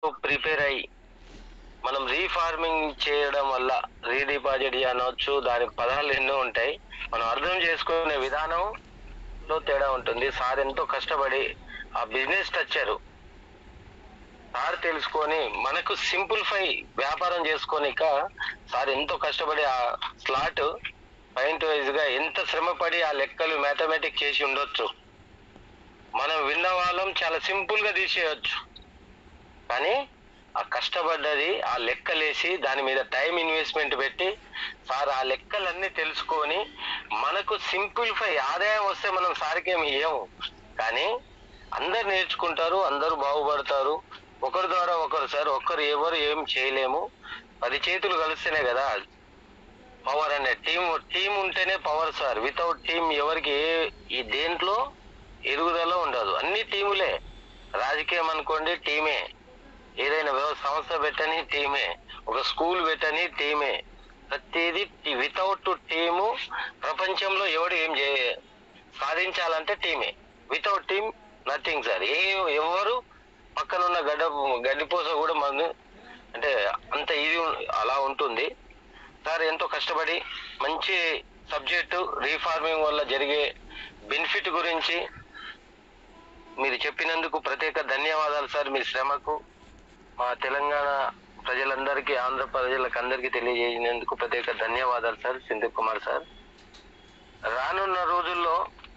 prepare అయ్యి మనం reforming చేయడం వల్ల రీడిపాజిట్ అనవచ్చు దానికి పదాలు ఎన్నో ఉంటాయి మనం అర్థం చేసుకునే విధానంలో తేడా ఉంటుంది సార్ ఎంతో కష్టపడి ఆ బిజినెస్ టచ్చారు సార్ తెలుసుకొని మనకు సింప్లిఫై వ్యాపారం చేసుకోనిక సార్ ఎంతో కష్టపడి ఆ స్లాట్ పాయింట్ వైజ్ గా ఎంత శ్రమపడి ఆ లెక్కలు మ్యాథమెటిక్ చేసి ఉండొచ్చు మనం విన్న వాళ్ళం చాలా సింపుల్ గా తీసేయచ్చు కానీ ఆ కష్టపడ్డది ఆ లెక్కలేసి దాని మీద టైం ఇన్వెస్ట్మెంట్ పెట్టి సార్ ఆ లెక్కలన్నీ తెలుసుకొని మనకు సింప్లిఫై ఆదాయం వస్తే మనం సార్కి ఏమి ఇయ్యము కానీ అందరు నేర్చుకుంటారు అందరూ బాగుపడతారు ఒకరి ద్వారా ఒకరు సార్ ఒకరు ఎవరు ఏం చేయలేము పది చేతులు కలిస్తేనే కదా పవర్ అనే టీం టీం ఉంటేనే పవర్ సార్ వితౌట్ టీం ఎవరికి ఏ ఈ దేంట్లో ఎదుగుదల ఉండదు అన్ని టీములే రాజకీయం అనుకోండి టీమే ఏదైనా వ్యవ- సంస్థ పెట్టని టీమే ఒక స్కూల్ పెట్టని టీమే ప్రతిదీ వితౌట్ టీము ప్రపంచంలో ఎవడు ఏం చే సాధించాలంటే టీమే వితౌట్ టీమ్ నథింగ్ సార్ ఏ ఎవరు పక్కనున్న గడ్డ గడ్డిపోస కూడా మన అంటే అంత ఇది ఉం- అలా ఉంటుంది సార్ ఎంతో కష్టపడి మంచి సబ్జెక్టు రీఫార్మింగ్ వల్ల జరిగే బెనిఫిట్ గురించి మీరు చెప్పినందుకు ప్రత్యేక ధన్యవాదాలు సార్ మీ శ్రమకు మా తెలంగాణ ప్రజలందరికీ ఆంధ్ర ప్రజలకు అందరికీ తెలియజేసినందుకు ప్రత్యేక ధన్యవాదాలు సార్ సింధు కుమార్ సార్ రానున్న రోజుల్లో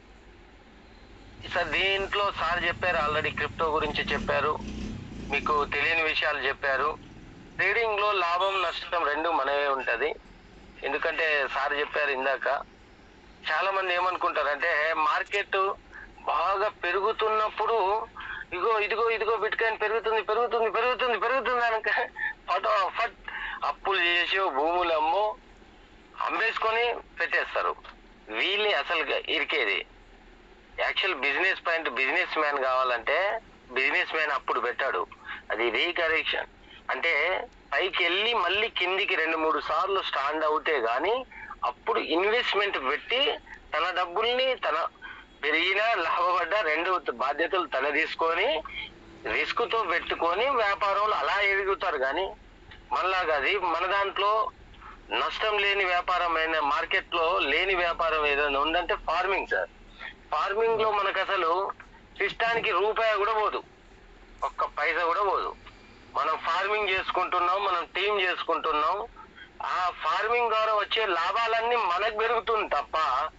సార్ దీంట్లో సార్ చెప్పారు ఆల్రెడీ క్రిప్టో గురించి చెప్పారు మీకు తెలియని విషయాలు చెప్పారు ట్రేడింగ్ లో లాభం నష్టం రెండు మనమే ఉంటది ఎందుకంటే సార్ చెప్పారు ఇందాక చాలా మంది ఏమనుకుంటారంటే మార్కెట్ బాగా పెరుగుతున్నప్పుడు ఇగో ఇదిగో ఇదిగో బిట్ కాయిన్ పెరుగుతుంది పెరుగుతుంది పెరుగుతుంది పెరుగుతుంది అనక ఫటాఫట్ అప్పులు చేసి భూములు అమ్మో అమ్మేసుకొని పెట్టేస్తారు వీళ్ళని అసలు ఇరికేది actual business point business man కావాలంటే బిజినెస్ మ్యాన్ అప్పుడు పెట్టాడు అది రీకరెక్షన్ అంటే పైకి వెళ్ళి మళ్ళీ కిందికి రెండు మూడు సార్లు స్టాండ్ అవుతే గాని అప్పుడు ఇన్వెస్ట్మెంట్ పెట్టి తన డబ్బుల్ని తన పెరిగినా లాభపడ్డా రెండు బాధ్యతలు తన తీసుకొని రిస్క్ తో పెట్టుకొని వ్యాపారంలో అలా ఎదుగుతారు కానీ మళ్ళాగా అది మన దాంట్లో నష్టం లేని వ్యాపారం అయిన మార్కెట్ లో లేని వ్యాపారం ఏదైనా ఉందంటే ఫార్మింగ్ సార్ ఫార్మింగ్ లో మనకు అసలు సిస్టానికి రూపాయి కూడా పోదు ఒక్క పైసా కూడా పోదు మనం ఫార్మింగ్ చేసుకుంటున్నాం మనం టీం చేసుకుంటున్నాం ఆ ఫార్మింగ్ ద్వారా వచ్చే లాభాలన్నీ మనకు పెరుగుతుంది తప్ప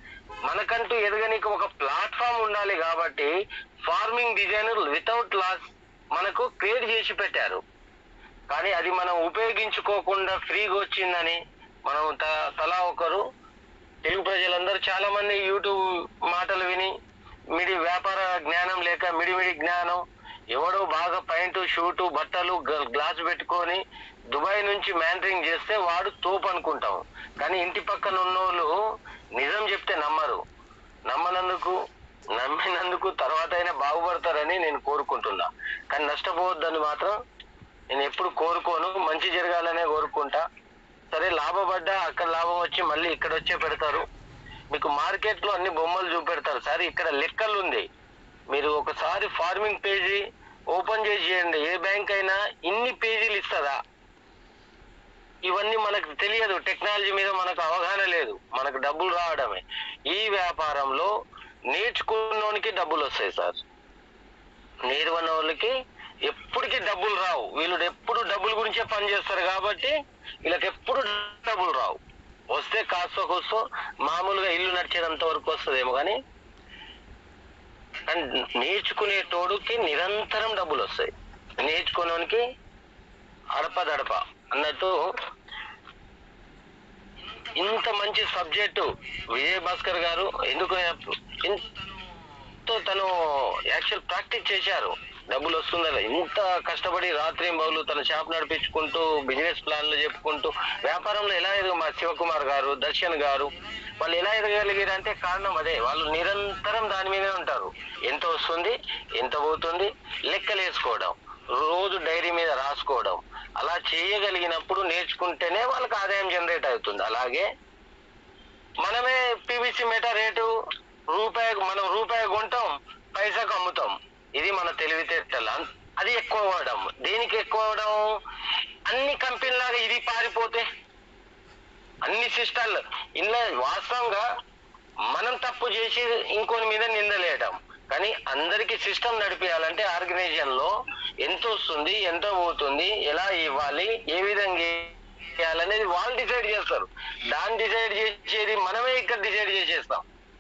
మనకంటూ ఎదగనికి ఒక ప్లాట్ఫామ్ ఉండాలి కాబట్టి ఫార్మింగ్ డిజైనర్ వితౌట్ లాస్ మనకు క్రియేట్ చేసి పెట్టారు కానీ అది మనం ఉపయోగించుకోకుండా ఫ్రీగా వచ్చిందని మనం త- తలా ఒకరు తెలుగు ప్రజలందరూ చాలా మంది యూట్యూబ్ మాటలు విని మిడి వ్యాపార జ్ఞానం లేక మిడిమిడి జ్ఞానం ఎవడో బాగా పాయింట్ షూటు బట్టలు గ- గ్లాస్ పెట్టుకొని దుబాయ్ నుంచి మ్యాండరింగ్ చేస్తే వాడు తోపు అనుకుంటాం కానీ ఇంటి పక్కన ఉన్నోళ్ళు నిజం చెప్తే నమ్మరు నమ్మనందుకు నమ్మినందుకు తర్వాత అయినా బాగుపడతారని నేను కోరుకుంటున్నా కానీ నష్టపోవద్దని మాత్రం నేను ఎప్పుడు కోరుకోను మంచి జరగాలనే కోరుకుంటా సరే లాభపడ్డా అక్కడ లాభం వచ్చి మళ్ళీ ఇక్కడ వచ్చే పెడతారు మీకు మార్కెట్ లో అన్ని బొమ్మలు చూపెడతారు సార్ ఇక్కడ లెక్కలు ఉంది మీరు ఒకసారి ఫార్మింగ్ పేజీ ఓపెన్ చేసి చేయండి ఏ బ్యాంక్ అయినా ఇన్ని పేజీలు ఇస్తుందా ఇవన్నీ మనకు తెలియదు టెక్నాలజీ మీద మనకు అవగాహన లేదు మనకు డబ్బులు రావడమే ఈ వ్యాపారంలో నేర్చుకున్నోనికి డబ్బులు వస్తాయి సార్ నేర్వన్న వాళ్ళకి ఎప్పటికీ డబ్బులు రావు వీళ్ళు ఎప్పుడు డబ్బుల గురించే పని చేస్తారు కాబట్టి వీళ్ళకి ఎప్పుడు డబ్బులు రావు వస్తే కాస్త కోస్తో మామూలుగా ఇల్లు నడిచేంత వరకు వస్తుందేమో కానీ కానీ నేర్చుకునేటోడుకి నిరంతరం డబ్బులు వస్తాయి నేర్చుకునేవానికి అడప దడప అన్నట్టు ఇంత మంచి సబ్జెక్టు విజయ్ భాస్కర్ గారు ఎందుకు ఎంతో తను యాక్చువల్ ప్రాక్టీస్ చేశారు డబ్బులు వస్తుందా ఇంత కష్టపడి రాత్రి బౌలు తన షాప్ నడిపించుకుంటూ బిజినెస్ ప్లాన్లు చెప్పుకుంటూ వ్యాపారంలో ఎలా ఎదుగు మా శివకుమార్ గారు దర్శన్ గారు వాళ్ళు ఎలా ఎదగలిగారు అంటే కారణం అదే వాళ్ళు నిరంతరం దాని మీదే ఉంటారు ఎంత వస్తుంది ఎంత పోతుంది లెక్కలు వేసుకోవడం రోజు డైరీ మీద రాసుకోవడం అలా చేయగలిగినప్పుడు నేర్చుకుంటేనే వాళ్ళకి ఆదాయం జనరేట్ అవుతుంది అలాగే మనమే పీవీసీ మెటా రేటు రూపాయి మనం రూపాయి కొంటాం పైసాకు అమ్ముతాం ఇది మన తెలివితేటలు అన్- అది ఎక్కువ అవ్వడం దేనికి ఎక్కువ అవ్వడం అన్ని కంపెనీలాగా ఇది పారిపోతే అన్ని సిస్టాలు ఇలా వాస్తవంగా మనం తప్పు చేసి ఇంకోని మీద నిందలేయడం కానీ అందరికి సిస్టమ్ నడిపించాలంటే ఆర్గనైజేషన్ లో ఎంత వస్తుంది ఎంత పోతుంది ఎలా ఇవ్వాలి ఏ విధంగా చేయాలనేది వాళ్ళు డిసైడ్ చేస్తారు దాన్ని డిసైడ్ చేసేది మనమే ఇక్కడ డిసైడ్ చేసేస్తాం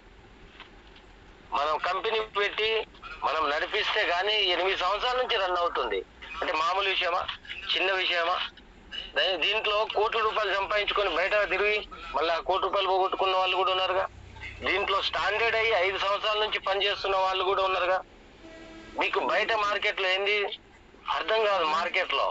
మనం కంపెనీ పెట్టి మనం నడిపిస్తే గానీ ఎనిమిది సంవత్సరాల నుంచి రన్ అవుతుంది అంటే మామూలు విషయమా చిన్న విషయమా దీ- దీంట్లో కోట్ల రూపాయలు సంపాదించుకొని బయట తిరిగి మళ్ళీ ఆ కోటి రూపాయలు పోగొట్టుకున్న వాళ్ళు కూడా ఉన్నారుగా దీంట్లో స్టాండర్డ్ అయ్యి ఐదు సంవత్సరాల నుంచి పనిచేస్తున్న వాళ్ళు కూడా ఉన్నారుగా మీకు బయట మార్కెట్ లో ఏంది అర్థం కాదు మార్కెట్ లో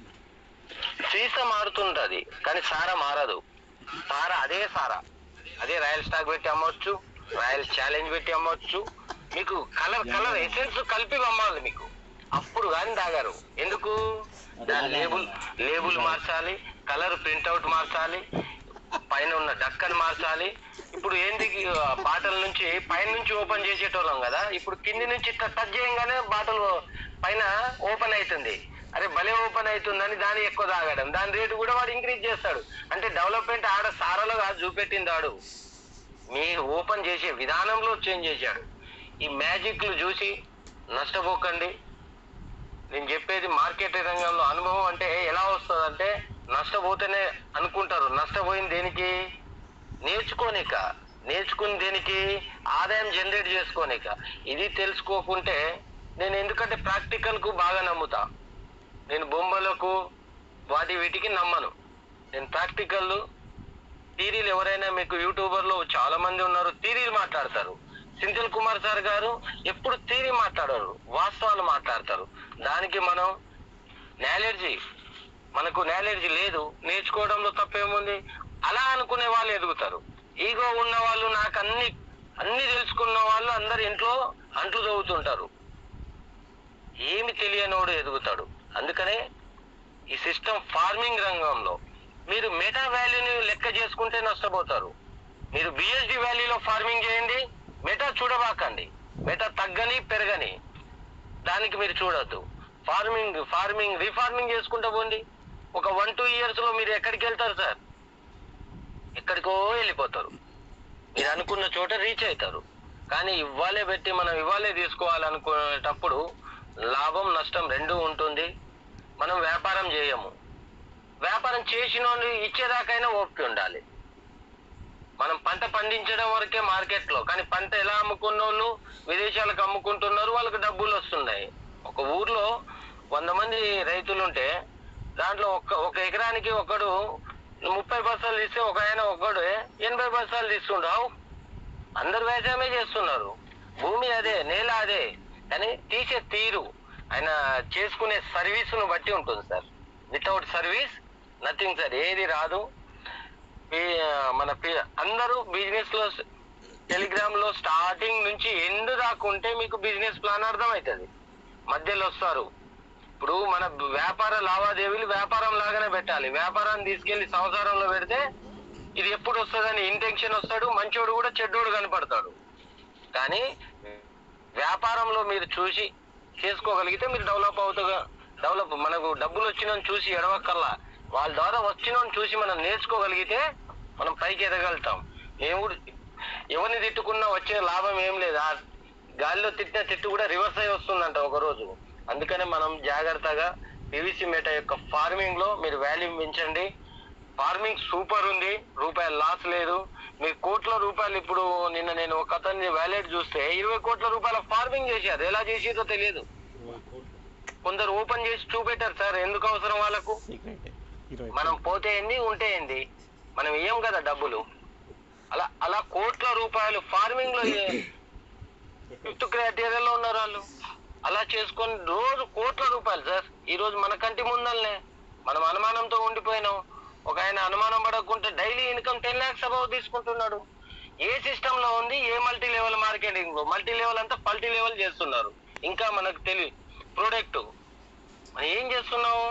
సీసా మారుతుంటది కానీ సారా మారదు సారా అదే సారా అదే రాయల్ స్టాక్ పెట్టి అమ్మవచ్చు రాయల్ ఛాలెంజ్ పెట్టి అమ్మవచ్చు మీకు కలర్ కలర్ ఎసెన్స్ కలిపి అమ్మాలి మీకు అప్పుడు కానీ తాగారు ఎందుకు దాని లేబుల్ లేబుల్ మార్చాలి కలర్ ప్రింట్అవుట్ మార్చాలి పైన ఉన్న డక్కన్ మార్చాలి ఇప్పుడు ఏంది బాటల్ నుంచి పైన నుంచి ఓపెన్ చేసేటోళ్ళం కదా ఇప్పుడు కింది నుంచి ఇట్లా టచ్ చేయగానే బాటల్ పైన ఓపెన్ అవుతుంది అరే భలే ఓపెన్ అవుతుందని దాన్ని ఎక్కువ తాగడం దాని రేటు కూడా వాడు ఇంక్రీజ్ చేస్తాడు అంటే డెవలప్మెంట్ ఆడ సారలో కాదు చూపెట్టింది వాడు మీ ఓపెన్ చేసే విధానంలో చేంజ్ చేశాడు ఈ మ్యాజిక్లు చూసి నష్టపోకండి నేను చెప్పేది మార్కెట్ రంగంలో అనుభవం అంటే ఎలా వస్తుంది అంటే నష్టపోతేనే అనుకుంటారు నష్టపోయింది దేనికి నేర్చుకోనిక నేర్చుకుని దేనికి ఆదాయం జనరేట్ చేసుకోనిక ఇది తెలుసుకోకుంటే నేను ఎందుకంటే ప్రాక్టికల్ కు బాగా నమ్ముతా నేను బొమ్మలకు వాటి వీటికి నమ్మను నేను ప్రాక్టికల్ థీరీలు ఎవరైనా మీకు యూట్యూబర్లో చాలా మంది ఉన్నారు థీరీలు మాట్లాడతారు సింథిల్ కుమార్ సార్ గారు ఎప్పుడు థీరీ మాట్లాడరు వాస్తవాలు మాట్లాడతారు దానికి మనం నాలెడ్జి మనకు నాలెడ్జ్ లేదు నేర్చుకోవడంలో తప్పేముంది అలా అనుకునే వాళ్ళు ఎదుగుతారు ఈగో ఉన్న వాళ్ళు నాకు అన్ని అన్ని తెలుసుకున్న వాళ్ళు అందరు ఇంట్లో అంట్లు చదువుతుంటారు ఏమి తెలియనోడు ఎదుగుతాడు అందుకనే ఈ సిస్టమ్ ఫార్మింగ్ రంగంలో మీరు మెటా వాల్యూని లెక్క చేసుకుంటే నష్టపోతారు మీరు బిఎస్డి వాల్యూలో ఫార్మింగ్ చేయండి మెటా చూడబాకండి మెటా తగ్గని పెరగని దానికి మీరు చూడొద్దు ఫార్మింగ్ ఫార్మింగ్ రీఫార్మింగ్ చేసుకుంటా పోండి ఒక వన్ టూ ఇయర్స్ లో మీరు ఎక్కడికి వెళ్తారు సార్ ఎక్కడికో వెళ్ళిపోతారు మీరు అనుకున్న చోట రీచ్ అవుతారు కానీ ఇవ్వాలే పెట్టి మనం ఇవ్వాలే తీసుకోవాలనుకునేటప్పుడు లాభం నష్టం రెండూ ఉంటుంది మనం వ్యాపారం చేయము వ్యాపారం చేసిన వాళ్ళు ఇచ్చేదాకైనా ఓపిక ఉండాలి మనం పంట పండించడం వరకే మార్కెట్ లో కానీ పంట ఎలా అమ్ముకున్న వాళ్ళు విదేశాలకు అమ్ముకుంటున్నారు వాళ్ళకి డబ్బులు వస్తున్నాయి ఒక ఊర్లో వంద మంది రైతులు ఉంటే దాంట్లో ఒక ఒక ఎకరానికి ఒకడు ముప్పై బస్తాలు తీస్తే ఒక ఆయన ఒకడు ఎనభై బస్తాలు తీసుకుంటావు అందరు వ్యవసాయమే చేస్తున్నారు భూమి అదే నేల అదే కానీ తీసే తీరు ఆయన చేసుకునే సర్వీస్ ను బట్టి ఉంటుంది sir without service nothing sir ఏది రాదు ఈ, మన పి- అందరూ బిజినెస్ లో టెలిగ్రామ్ లో స్టార్టింగ్ నుంచి ఎండు దాకా ఉంటే మీకు బిజినెస్ ప్లాన్ అర్థమవుతుంది మధ్యలో వస్తారు ఇప్పుడు మన వ్యాపార లావాదేవీలు వ్యాపారం లాగానే పెట్టాలి వ్యాపారాన్ని తీసుకెళ్లి సంసారంలో పెడితే ఇది ఎప్పుడు వస్తుందని ఇంటెన్షన్ వస్తాడు మంచోడు కూడా చెడ్డోడు కనపడతాడు కానీ వ్యాపారంలో మీరు చూసి చేసుకోగలిగితే మీరు డెవలప్ అవుతుగా డెవలప్ మనకు డబ్బులు వచ్చిన చూసి ఎడవక్కర్లా వాళ్ళ ద్వారా వచ్చిన చూసి మనం నేర్చుకోగలిగితే మనం పైకి ఎదగలుగుతాం దేవుడు ఎవరిని తిట్టుకున్నా వచ్చే లాభం ఏం లేదు ఆ గాలిలో తిట్టిన తిట్టు కూడా రివర్స్ అయి వస్తుందంట ఒక రోజు అందుకనే మనం జాగ్రత్తగా పివిసి మేట యొక్క ఫార్మింగ్ లో మీరు వాల్యూ పెంచండి ఫార్మింగ్ సూపర్ ఉంది రూపాయలు లాస్ లేదు మీకు కోట్ల రూపాయలు ఇప్పుడు నిన్న నేను ఒక అతన్ని వ్యాలెట్ చూస్తే ఇరవై కోట్ల రూపాయల ఫార్మింగ్ చేశారు ఎలా చేసేదో తెలియదు కొందరు ఓపెన్ చేసి చూపెట్టారు సార్ ఎందుకు అవసరం వాళ్ళకు సీక్రెట్ ఇరవై మనం పోతే ఏంది ఉంటే ఏంది మనం ఇయ్యం కదా డబ్బులు అలా అలా కోట్ల రూపాయలు ఫార్మింగ్ లో ఫిఫ్త్ క్రైటీరియాలో ఉన్నారు వాళ్ళు అలా చేసుకొని రోజు కోట్ల రూపాయలు సార్ ఈ రోజు మన కంటి ముందల్నే మనం అనుమానంతో ఉండిపోయినాం ఒక ఆయన అనుమానం పడకుంటే daily income ten lakhs above తీసుకుంటున్నాడు ఏ సిస్టమ్ లో ఉంది ఏ మల్టీ లెవెల్ మార్కెటింగ్ లో మల్టీ లెవెల్ అంతా పల్టీ లెవెల్ చేస్తున్నారు ఇంకా మనకు తెలియ ప్రోడక్ట్ మనం ఏం చేస్తున్నావు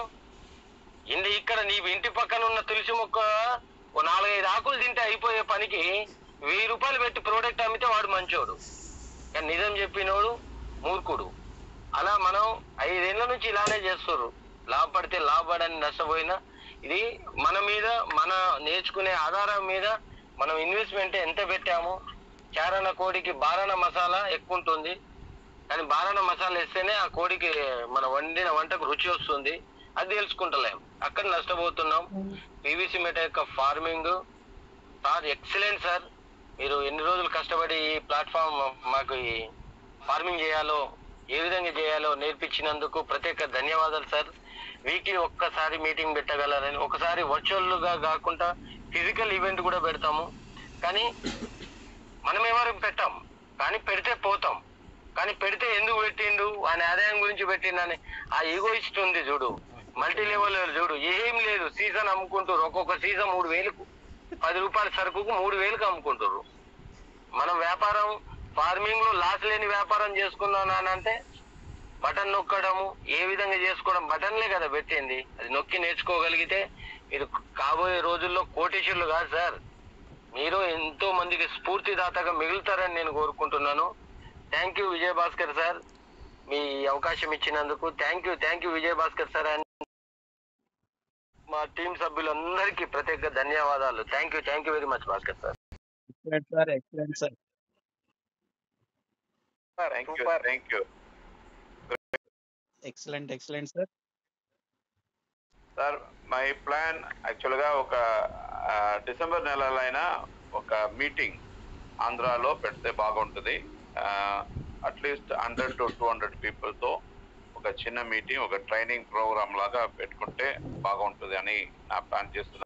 ఇంటి ఇక్కడ నీ ఇంటి పక్కన ఉన్న తులసి మొక్క ఓ నాలుగైదు ఆకులు తింటే అయిపోయే పనికి వెయ్యి రూపాయలు పెట్టి ప్రోడక్ట్ అమ్మితే వాడు మంచోడు కానీ నిజం చెప్పినోడు మూర్ఖుడు అలా మనం ఐదేళ్ల నుంచి ఇలానే చేస్తుర్రు లాభపడితే లాభపడని నష్టపోయినా ఇది మన మీద మన నేర్చుకునే ఆధారం మీద మనం ఇన్వెస్ట్మెంట్ ఎంత పెట్టాము చారణ కోడికి బారణ మసాలా ఎక్కువ ఉంటుంది కానీ బారణ మసాలా వేస్తేనే ఆ కోడికి మన వండిన వంటకు రుచి వస్తుంది అది తెలుసుకుంటలేం అక్కడ నష్టపోతున్నాం పీవీసీ మెట యొక్క ఫార్మింగ్ సార్ ఎక్సలెంట్ సార్ మీరు ఎన్ని రోజులు కష్టపడి ఈ ప్లాట్ఫామ్ మాకు ఈ ఫార్మింగ్ చేయాలో ఏ విధంగా చేయాలో నేర్పించినందుకు ప్రత్యేక ధన్యవాదాలు సార్ వీక్లీ ఒక్కసారి మీటింగ్ పెట్టగలరని ఒకసారి వర్చువల్ గా కాకుండా ఫిజికల్ ఈవెంట్ కూడా పెడతాము కానీ మనం ఎవరు పెట్టాం కానీ పెడితే పోతాం కానీ పెడితే ఎందుకు పెట్టిండు ఆయన ఆదాయం గురించి పెట్టిండని ఆ ఈగోయిస్ట్ ఉంది చూడు మల్టీ లెవెల్ చూడు ఏం లేదు సీజన్ అమ్ముకుంటారు ఒక్కొక్క సీజన్ మూడు వేలకు పది రూపాయల సరుకుకు మూడు వేలకు అమ్ముకుంటారు మనం వ్యాపారం ఫార్మింగ్ లో లాస్ లేని వ్యాపారం చేసుకుందాం అని అంటే బటన్ నొక్కడము ఏ విధంగా చేసుకోవడం బటన్లే కదా పెట్టింది అది నొక్కి నేర్చుకోగలిగితే మీరు కాబోయే రోజుల్లో కోటీశ్వరులు కాదు సార్ మీరు ఎంతో మందికి స్ఫూర్తిదాతగా మిగులుతారని నేను కోరుకుంటున్నాను thank you Vijay Bhaskar sir మీ అవకాశం ఇచ్చినందుకు thank you thank you Vijay Bhaskar sir and మా టీం సభ్యులందరికీ ప్రత్యేక ధన్యవాదాలు thank you thank you very much Bhaskar sir excellent sir excellent sir thank you thank you excellent excellent sir sir my plan యాక్చువల్గా ఒక ఆ, డిసెంబర్ నెలలైనా ఒక మీటింగ్ ఆంధ్రాలో పెడితే బాగుంటుంది at least hundred to two hundred పీపుల్తో ఒక చిన్న మీటింగ్ ఒక ట్రైనింగ్ ప్రోగ్రామ్ లాగా పెట్టుకుంటే బాగుంటుంది అని నా ప్లాన్ చేస్తున్నాను